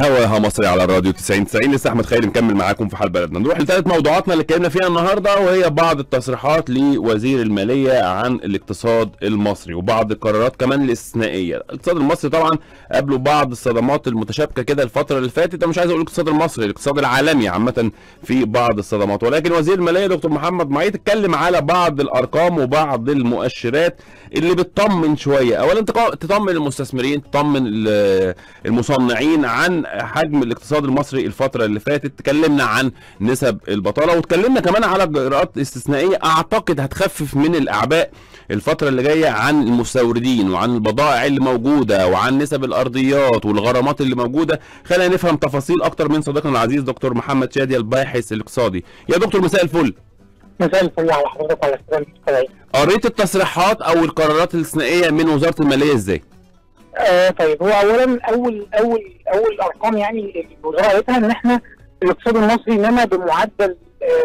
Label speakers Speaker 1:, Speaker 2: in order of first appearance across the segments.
Speaker 1: هواها مصري على الراديو 90 90 لسه احمد خيري مكمل معاكم في حال بلدنا نروح لثالث موضوعاتنا اللي اتكلمنا فيها النهارده وهي بعض التصريحات لوزير الماليه عن الاقتصاد المصري وبعض القرارات كمان الاستثنائيه الاقتصاد المصري طبعا قابله بعض الصدمات المتشابكه كده الفتره اللي فاتت انا مش عايز اقول الاقتصاد المصري الاقتصاد العالمي عامه في بعض الصدمات ولكن وزير الماليه دكتور محمد معيط اتكلم على بعض الارقام وبعض المؤشرات اللي بتطمن شويه اولا تق- تطمن المستثمرين تطمن ال- المصنعين عن حجم الاقتصاد المصري الفتره اللي فاتت اتكلمنا عن نسب البطاله واتكلمنا كمان على اجراءات استثنائيه اعتقد هتخفف من الاعباء الفتره اللي جايه عن المستوردين وعن البضائع اللي موجوده وعن نسب الارضيات والغرامات اللي موجوده خلينا نفهم تفاصيل اكتر من صديقنا العزيز دكتور محمد شادي الباحث الاقتصادي يا دكتور مساء الفل
Speaker 2: مساء الفل على حضرتك وعلى السلام المستمعين.
Speaker 1: قريت التصريحات او القرارات الاستثنائيه من وزاره الماليه ازاي
Speaker 2: آه طيب هو اولا اول اول اول ارقام يعني اللي الوزاره قالتها ان احنا الاقتصاد المصري نما بمعدل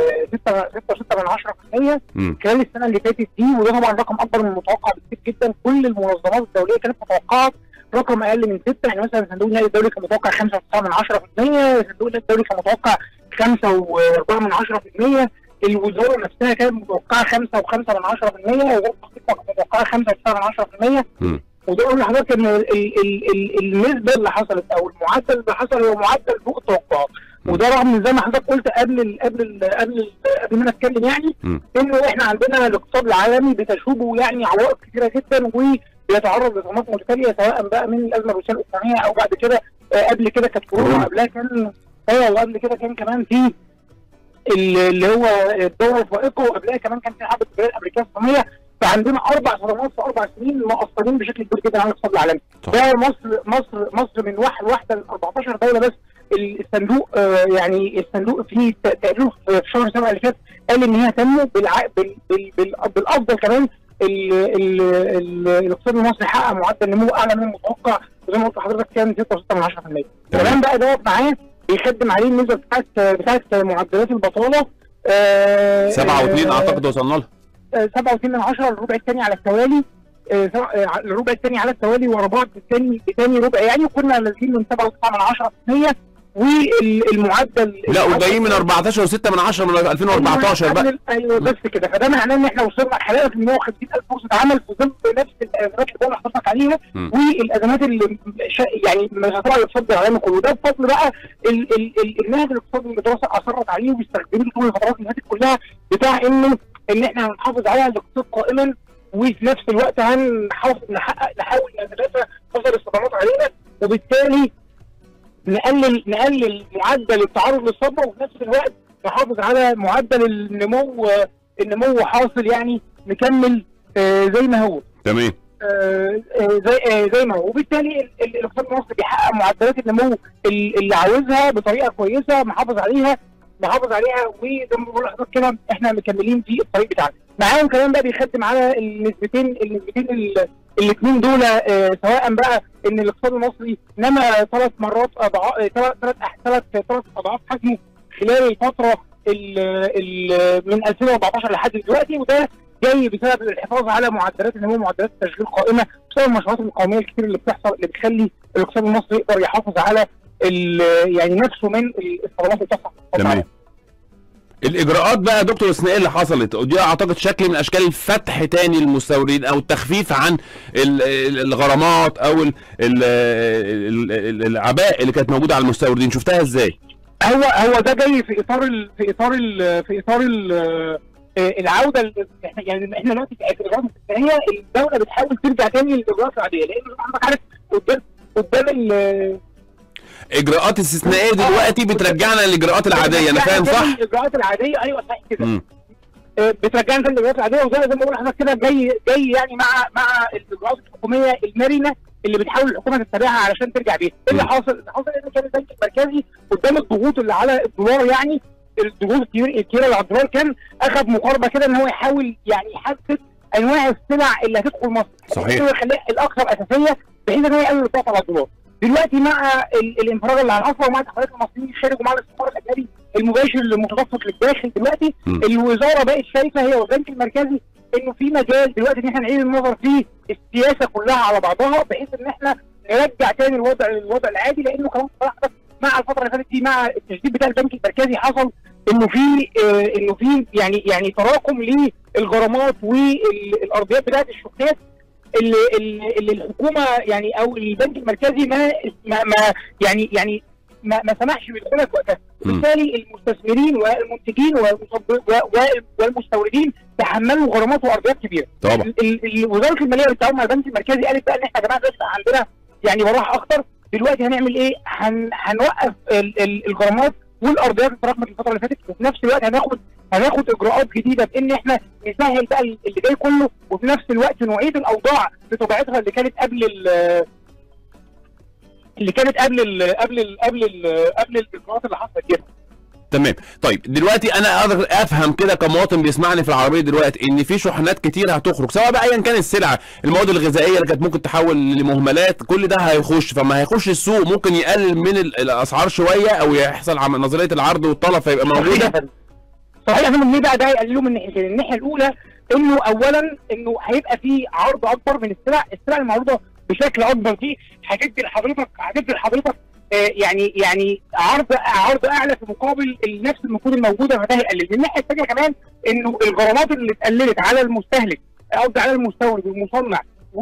Speaker 2: 6 6 من 10%
Speaker 1: امم
Speaker 2: خلال السنه اللي فاتت دي وده طبعا رقم اكبر من المتوقع بكتير جدا كل المنظمات الدوليه كانت متوقعه رقم اقل من 6 يعني مثلا صندوق النقد الدولي كان متوقع 5.9 من 10% صندوق النقد الدولي كان متوقع 5.4 من 10% الوزاره نفسها كانت متوقعه 5 و5 من 10% وزاره التخطيط كانت متوقعه 5 و9 من 10%
Speaker 1: امم
Speaker 2: وده اقول لحضرتك ان ال- ال- ال- النسبه اللي حصلت او المعدل اللي حصل هو معدل فوق التوقعات وده رغم ان زي ما حضرتك قلت قبل ال قبل ال قبل ال قبل ما أنا اتكلم يعني
Speaker 1: مم.
Speaker 2: انه احنا عندنا الاقتصاد العالمي بتشوبه يعني عوائق كثيره جدا وبيتعرض لصدمات متتاليه سواء بقى من الازمه الروسيه الاوكرانيه او بعد كده آه، قبل كده كانت كورونا
Speaker 1: كورونا.
Speaker 2: قبلها كان اه وقبل كده كان كمان في ال- اللي هو الدوله الفائقه وقبلها كمان كان في حرب التجاريه الامريكيه الصينيه فعندنا اربع صدمات في اربع سنين مؤثرين بشكل كبير جدا على الاقتصاد العالمي.
Speaker 1: صح.
Speaker 2: ده مصر مصر مصر من واحد واحده ل 14 دوله بس الصندوق آه يعني الصندوق في ت- تقريبا في شهر سبعه اللي فات قال ان هي تنمو بالع... بال... بال... بال... بالافضل كمان ال... ال... ال... الاقتصاد المصري حقق معدل نمو اعلى من المتوقع وزي ما قلت لحضرتك كان 6.6 من 10% كمان بقى دوت معاه بيخدم عليه النسبه بتاعت بتاعت معدلات البطاله آه،
Speaker 1: سبعة واثنين
Speaker 2: آه،
Speaker 1: اعتقد وصلنا لها
Speaker 2: 97 من 10 الربع الثاني على التوالي آه، سبع- آه، الربع الثاني على التوالي ورا بعض الثاني ثاني ربع يعني وكنا نازلين من 7.9 من 10% والمعدل
Speaker 1: لا وجايين من 14 و6 من 10 من 2014 بقى
Speaker 2: قبل- ايوه بس كده فده معناه ان احنا وصلنا حاليا في 150000 فرصه عمل في ظل نفس الازمات اللي انا حضرتك عليها
Speaker 1: مم.
Speaker 2: والازمات اللي شا يعني مغطاه الاقتصاد العالمي كله ده بفضل بقى ال- ال- ال- النهج الاقتصادي اللي الدراسه اصرت عليه واستخدمته طول الفترات اللي فاتت كلها بتاع انه ان احنا هنحافظ على الاقتصاد قائما وفي نفس الوقت هنحافظ نحقق نحاول نتلافى مصدر الصدمات علينا وبالتالي نقلل نقلل معدل التعرض للصدمه وفي نفس الوقت نحافظ على معدل النمو النمو حاصل يعني نكمل آه، زي ما هو
Speaker 1: تمام
Speaker 2: آه، آه، زي آه، زي ما هو وبالتالي ال- ال- الاقتصاد المصري بيحقق معدلات النمو ال- اللي عاوزها بطريقه كويسه محافظ عليها محافظ عليها وزي ما بقول لحضرتك كده احنا مكملين في الطريق بتاعنا معاهم كمان بقى بيخدم على النسبتين النسبتين الاثنين دول آه، سواء بقى ان الاقتصاد المصري نما ثلاث مرات اضعاف ثلاث ثلاث ثلاث ثلاث اضعاف حجمه خلال الفتره ال ال من 2014 لحد دلوقتي وده جاي بسبب الحفاظ على معدلات النمو معدلات التشغيل قائمه بسبب المشروعات القوميه الكتير اللي بتحصل اللي بتخلي الاقتصاد المصري يقدر يحافظ على ال- يعني نفسه من الصدمات اللي بتحصل في
Speaker 1: تمام الاجراءات بقى يا دكتور الثنائيه اللي حصلت ودي اعتقد شكل من اشكال الفتح تاني للمستوردين او التخفيف عن ال- ال- الغرامات او ال- ال- ال- ال- العباء اللي كانت موجوده على المستوردين شفتها ازاي؟
Speaker 2: هو هو ده جاي في اطار ال في اطار ال في اطار ال العوده ال- احنا يعني احنا دلوقتي في الاجراءات الاستثنائيه الدوله بتحاول ترجع تاني للاجراءات العاديه لان زي ما حضرتك عارف قدام قدام ال-
Speaker 1: اجراءات استثنائيه دلوقتي بترجعنا للاجراءات العاديه انا فاهم
Speaker 2: بترجعنا
Speaker 1: صح؟
Speaker 2: تاني الاجراءات العاديه ايوه صح كده
Speaker 1: مم.
Speaker 2: آه، بترجعنا تاني الاجراءات العاديه وزي زي ما بقول لحضرتك كده جاي جاي يعني مع مع الاجراءات الحكوميه المرنه اللي بتحاول الحكومه تتبعها علشان ترجع بيها، ايه اللي
Speaker 1: مم.
Speaker 2: حاصل؟ اللي حاصل ان كان البنك المركزي قدام الضغوط اللي على الدولار يعني الضغوط الكبيره الكبيره اللي على الدولار كان اخذ مقاربه كده ان هو يحاول يعني يحدد انواع السلع اللي هتدخل مصر
Speaker 1: صحيح.
Speaker 2: بحيث إنه يخليها الاكثر اساسيه بحيث ان هو يقلل الضغط على الدولار دلوقتي مع ال- الانفراج اللي على الاسرى ومع تحريات المصريين الخارج ومع الاستثمار الاجنبي المباشر المتدفق للداخل دلوقتي
Speaker 1: مم.
Speaker 2: الوزاره بقت شايفه هي والبنك المركزي انه في مجال دلوقتي ان احنا نعيد النظر في السياسه كلها على بعضها بحيث ان احنا نرجع تاني الوضع الوضع العادي لانه كمان بصراحه دلوقتي مع التشديد بتاع البنك المركزي حصل انه في آه، انه في يعني يعني تراكم للغرامات والارضيات بتاعت الشقات اللي, اللي اللي الحكومه يعني او البنك المركزي ما ما, ما يعني يعني ما, ما سمحش بدخولها في وقتها
Speaker 1: مم.
Speaker 2: وبالتالي المستثمرين والمنتجين والمصب- و- و- والمستوردين تحملوا غرامات وارضيات كبيره
Speaker 1: طبعا
Speaker 2: ال- ال- وزاره الماليه بالتعاون مع البنك المركزي قالت بقى ان احنا يا جماعه لسه عندنا يعني براح اكتر دلوقتي هنعمل ايه؟ هن هنوقف ال- ال- الغرامات والارضيات اللي تراكمت الفتره اللي فاتت وفي نفس الوقت هناخد هناخد اجراءات جديده بان احنا نسهل بقى اللي جاي كله وفي نفس الوقت نعيد الاوضاع بطبيعتها اللي كانت قبل ال اللي كانت قبل ال قبل ال قبل ال قبل الاجراءات اللي حصلت دي
Speaker 1: تمام طيب دلوقتي انا اقدر افهم كده كمواطن بيسمعني في العربيه دلوقتي ان في شحنات كتير هتخرج سواء بقى ايا كان السلعه المواد الغذائيه اللي كانت ممكن تحول لمهملات كل ده هيخش فما هيخش السوق ممكن يقلل من ال- الاسعار شويه او يحصل عم- نظريه العرض والطلب فيبقى موجوده
Speaker 2: صحيح يا فندم ليه بقى ده يقللوا من ناحيتين الناحيه الاولى انه اولا انه هيبقى في عرض اكبر من السلع السلع المعروضه بشكل اكبر دي هتدي لحضرتك هتدي لحضرتك آه، يعني يعني عرض عرض اعلى في مقابل نفس النقود الموجوده فده هيقلل من الناحيه الثانيه كمان انه الغرامات اللي اتقللت على المستهلك قصدي على المستورد والمصنع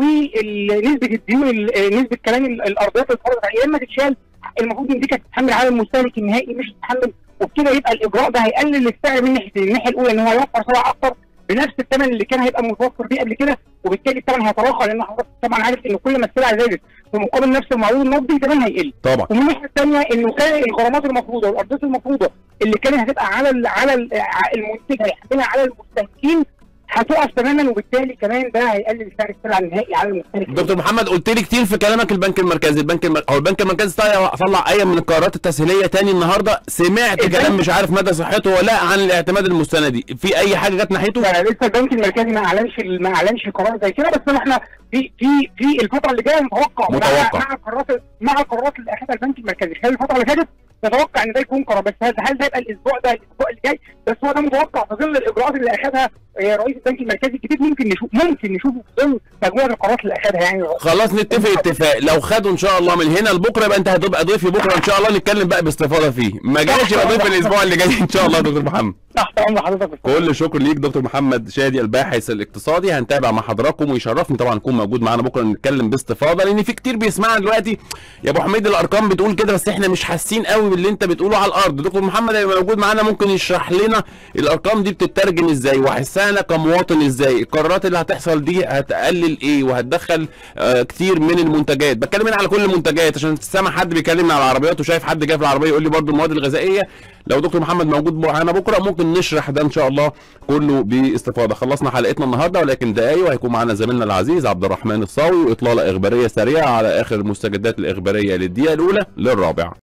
Speaker 2: ونسبه الديون ال- نسبه كمان ال- الارضيات اللي اتفرضت عليه لما تتشال المفروض ان دي كانت تتحمل على المستهلك النهائي مش تتحمل وبكده يبقى الاجراء ده هيقلل السعر من ناحيه الناحيه الاولى ان هو هيوفر سلع اكتر بنفس الثمن اللي كان هيبقى متوفر بيه قبل كده وبالتالي الثمن هيتراخى لان حضرتك طبعا عارف ان كل ما السلع زادت في مقابل نفس المعروض النقدي الثمن هيقل
Speaker 1: طبعا
Speaker 2: ومن الناحيه الثانيه انه كان الغرامات المفروضه والارضيات المفروضه اللي كانت هتبقى على ال على ال المنتج هيحملها على المستهلكين هتقف تماما وبالتالي كمان ده هيقلل سعر السلع النهائي على المستهلك
Speaker 1: دكتور محمد قلت لي كتير في كلامك البنك المركزي البنك المر... هو البنك المركزي طلع طلع اي من القرارات التسهيليه تاني النهارده سمعت
Speaker 2: البنك-
Speaker 1: كلام مش عارف مدى صحته ولا لا عن الاعتماد المستندي في اي حاجه جت ناحيته
Speaker 2: لا لسه البنك المركزي ما اعلنش ما اعلنش قرار زي كده بس احنا في في في الفتره اللي جايه متوقع
Speaker 1: متوقع.
Speaker 2: مع مع القرارات مع القرارات اللي اخذها البنك المركزي خلال الفتره اللي فاتت نتوقع ان ده يكون قرار بس هل هل ده يبقى الاسبوع ده الاسبوع اللي جاي بس هو ده متوقع في ظل الاجراءات اللي اخذها آه، رئيس البنك المركزي الجديد ممكن نشوف ممكن نشوفه في ظل مجموعه القرارات اللي اخذها يعني
Speaker 1: خلاص نتفق اتفاق لو خدوا ان شاء الله من هنا لبكره يبقى انت هتبقى ضيفي بكره ان شاء الله نتكلم بقى باستفاضه فيه ما جاش يبقى ضيف الاسبوع اللي جاي ان شاء الله يا دكتور محمد
Speaker 2: تحت امر حضرتك
Speaker 1: كل شكر ليك دكتور محمد شادي الباحث الاقتصادي هنتابع مع حضراتكم ويشرفني طبعا اكون موجود معانا بكره نتكلم باستفاضه لان في كتير بيسمعنا دلوقتي يا ابو حميد الارقام بتقول كده بس احنا مش حاسين قوي باللي انت بتقوله على الارض دكتور محمد هيبقى موجود معانا ممكن يشرح لنا الارقام دي بتترجم ازاي واحسها انا كمواطن ازاي القرارات اللي هتحصل دي هتقلل ايه وهتدخل آه كتير من المنتجات بتكلم هنا على كل المنتجات عشان سامع حد بيكلمنا على العربيات وشايف حد جاي في العربيه يقول لي برضو المواد الغذائيه لو دكتور محمد موجود معانا بكره ممكن نشرح ده ان شاء الله كله باستفاضه خلصنا حلقتنا النهارده ولكن دقايق وهيكون معانا زميلنا العزيز عبد الرحمن الصاوي واطلاله اخباريه سريعه على اخر المستجدات الاخباريه للدقيقه الاولى للرابع